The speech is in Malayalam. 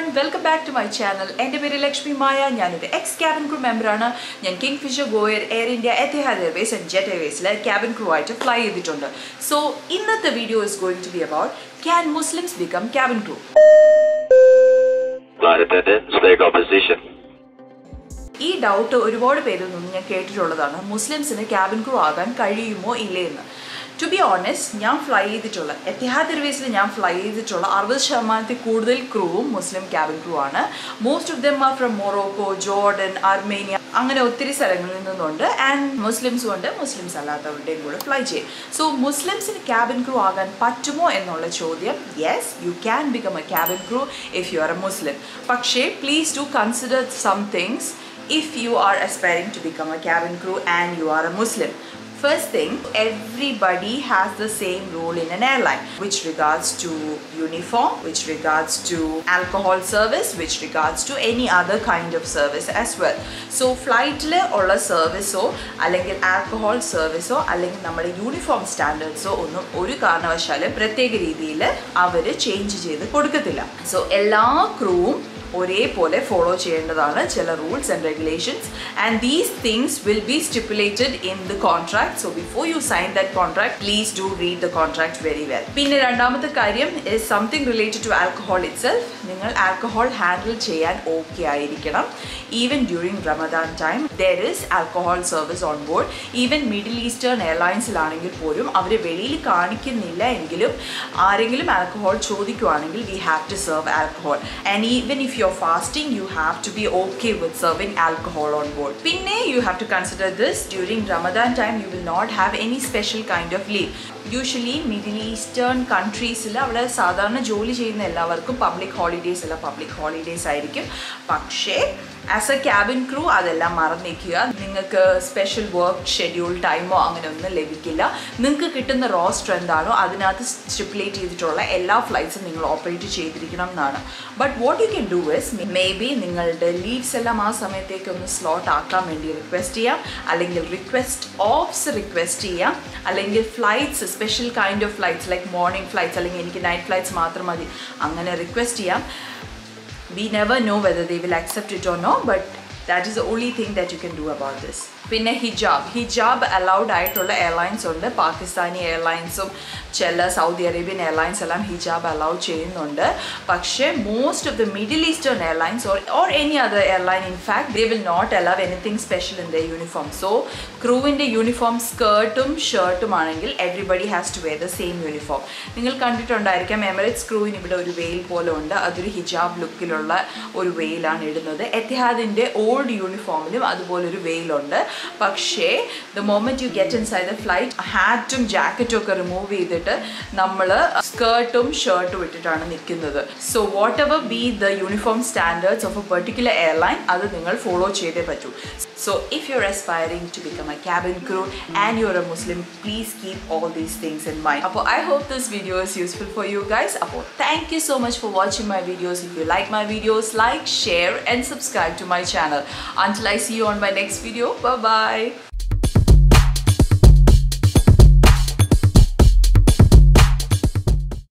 Welcome back to my channel എൻ്റെ പേര് ലക്ഷ്മി മായ ഞാനൊരു എക്സ് ക്യാബിൻ ക്രൂ മെമ്പറാണ് ഞാൻ Kingfisher GoAir Air India Etihad Airways and Jet എയർവേസിൽ ക്യാബിൻ ക്രൂ ആയിട്ട് ഫ്ലൈ ചെയ്തിട്ടുണ്ട് സോ ഇന്നത്തെ video is going to be about can Muslims become cabin crew Flight attendants, take up position. ഈ ഡൗട്ട് ഒരുപാട് പേരിൽ നിന്ന് ഞാൻ കേട്ടിട്ടുള്ളതാണ് മുസ്ലിംസിന് ക്യാബിൻ ക്രൂ ആകാൻ കഴിയുമോ ഇല്ലേ എന്ന് ടു ബി ഓണസ്റ്റ് ഞാൻ ഫ്ലൈ ചെയ്തിട്ടുള്ള എത്തിഹാദ് എയർവേസിൽ ഞാൻ ഫ്ലൈ ചെയ്തിട്ടുള്ള അറുപത് ശതമാനത്തിൽ കൂടുതൽ ക്രൂവും മുസ്ലിം ക്യാബിൻ ക്രൂ ആണ് most of them are from Morocco Jordan Armenia അങ്ങനെ ഒത്തിരി സ്ഥലങ്ങളിൽ നിന്നുണ്ട് ആൻഡ് മുസ്ലിംസും ഉണ്ട് മുസ്ലിംസ് അല്ലാത്തവരുടെയും കൂടെ ഫ്ലൈ ചെയ്യും സോ മുസ്ലിംസിന് ക്യാബിൻ ക്രൂ ആകാൻ പറ്റുമോ എന്നുള്ള ചോദ്യം yes you can become a cabin crew if you are a Muslim പക്ഷേ please to consider some things if you are aspiring to become a cabin crew and you are a Muslim. First thing, everybody has the same rule in an airline, which regards to uniform, which regards to alcohol service, which regards to any other kind of service as well. So ഫ്ലൈറ്റിൽ ഉള്ള സർവീസോ അല്ലെങ്കിൽ ആൽക്കഹോൾ സർവീസോ അല്ലെങ്കിൽ നമ്മുടെ യൂണിഫോം സ്റ്റാൻഡേർഡ്സോ ഒന്നും ഒരു കാരണവശാലും പ്രത്യേക രീതിയിൽ അവർ ചേഞ്ച് ചെയ്ത് കൊടുക്കത്തില്ല സോ എല്ലാ ക്രൂവും ഒരേപോലെ ഫോളോ ചെയ്യേണ്ടതാണ് ചില rules and regulations and these things will be stipulated in the contract so before you sign that contract please do read the contract very well പിന്നെ രണ്ടാമത്തെ കാര്യം is something related to alcohol itself നിങ്ങൾ ആൽക്കഹോൾ ഹാൻഡിൽ ചെയ്യാൻ ഓക്കെ ആയിരിക്കണം even during Ramadan time there is alcohol service on board even Middle Eastern എയർലൈൻസിലാണെങ്കിൽ പോലും അവർ വെളിയിൽ കാണിക്കുന്നില്ല എങ്കിലും ആരെങ്കിലും ആൽക്കഹോൾ ചോദിക്കുവാണെങ്കിൽ we have to serve alcohol and even if you are fasting you have to be okay with serving alcohol on board പിന്നെ you have to consider this during Ramadan time you will not have any special kind of leave usually Middle Eastern കൺട്രീസിൽ അവിടെ സാധാരണ ജോലി ചെയ്യുന്ന എല്ലാവർക്കും പബ്ലിക് ഹോളിഡേയ്സ് അല്ല പബ്ലിക് ഹോളിഡേയ്സ് ആയിരിക്കും പക്ഷേ ആസ് എ ക്യാബിൻ ക്രൂ അതെല്ലാം മറന്നിരിക്കുക നിങ്ങൾക്ക് സ്പെഷ്യൽ വർക്ക് ഷെഡ്യൂൾ ടൈമോ അങ്ങനെ ഒന്നും ലഭിക്കില്ല നിങ്ങൾക്ക് കിട്ടുന്ന റോസ്റ്റർ എന്താണോ അതിനകത്ത് സ്റ്റിപ്പുലേറ്റ് ചെയ്തിട്ടുള്ള എല്ലാ ഫ്ലൈറ്റ്സും നിങ്ങൾ ഓപ്പറേറ്റ് ചെയ്തിരിക്കണം എന്നാണ് but what you can do is may be നിങ്ങളുടെ ലീവ്സ് എല്ലാം ആ സമയത്തേക്ക് ഒന്ന് സ്ലോട്ട് ആക്കാൻ വേണ്ടി റിക്വസ്റ്റ് ചെയ്യാം അല്ലെങ്കിൽ റിക്വസ്റ്റ് ഓഫ്സ് റിക്വസ്റ്റ് ചെയ്യാം അല്ലെങ്കിൽ flights special kind of flights like morning flights അല്ലെങ്കിൽ എനിക്ക് നൈറ്റ് ഫ്ലൈറ്റ്സ് മാത്രം മതി അങ്ങനെ റിക്വസ്റ്റ് ചെയ്യാം we never know whether they will accept it or not but that is the only thing that you can do about this പിന്നെ ഹിജാബ് ഹിജാബ് അലൗഡ് ആയിട്ടുള്ള എയർലൈൻസ് ഉണ്ട് പാകിസ്ഥാനി എയർലൈൻസും ചില സൗദി അറേബ്യൻ എയർലൈൻസ് എല്ലാം ഹിജാബ് അലൗ ചെയ്യുന്നുണ്ട് പക്ഷേ most of the Middle Eastern airlines or or any other airline in fact they will not allow anything special in the uniform so ക്രൂവിൻ്റെ യൂണിഫോം സ്കേർട്ടും ഷർട്ടും ആണെങ്കിൽ everybody has to wear the same uniform നിങ്ങൾ കണ്ടിട്ടുണ്ടായിരിക്കാം എമിറേറ്റ്സ് ക്രൂവിന് ഇവിടെ ഒരു വെയിൽ പോലെ ഉണ്ട് അതൊരു ഹിജാബ് ലുക്കിലുള്ള ഒരു വെയിലാണ് ഇടുന്നത് എത്തിഹാദിൻ്റെ ഓൾഡ് യൂണിഫോമിലും അതുപോലൊരു വെയിലുണ്ട് പക്ഷേ the moment you get inside the flight ഹാറ്റും ജാക്കറ്റും ഒക്കെ റിമൂവ് ചെയ്തിട്ട് നമ്മൾ സ്കേർട്ടും ഷർട്ടും ഇട്ടിട്ടാണ് നിൽക്കുന്നത് so whatever be the uniform standards of a particular airline അത് നിങ്ങൾ ഫോളോ ചെയ്തേ പറ്റൂ so if you are aspiring to become a cabin crew and you are a Muslim please keep all these things in mind അപ്പോൾ I hope this video is useful for you guys അപ്പോൾ thank you so much for watching my videos if you like my videos like share and subscribe to my channel. Until I see you on my next video, bye bye.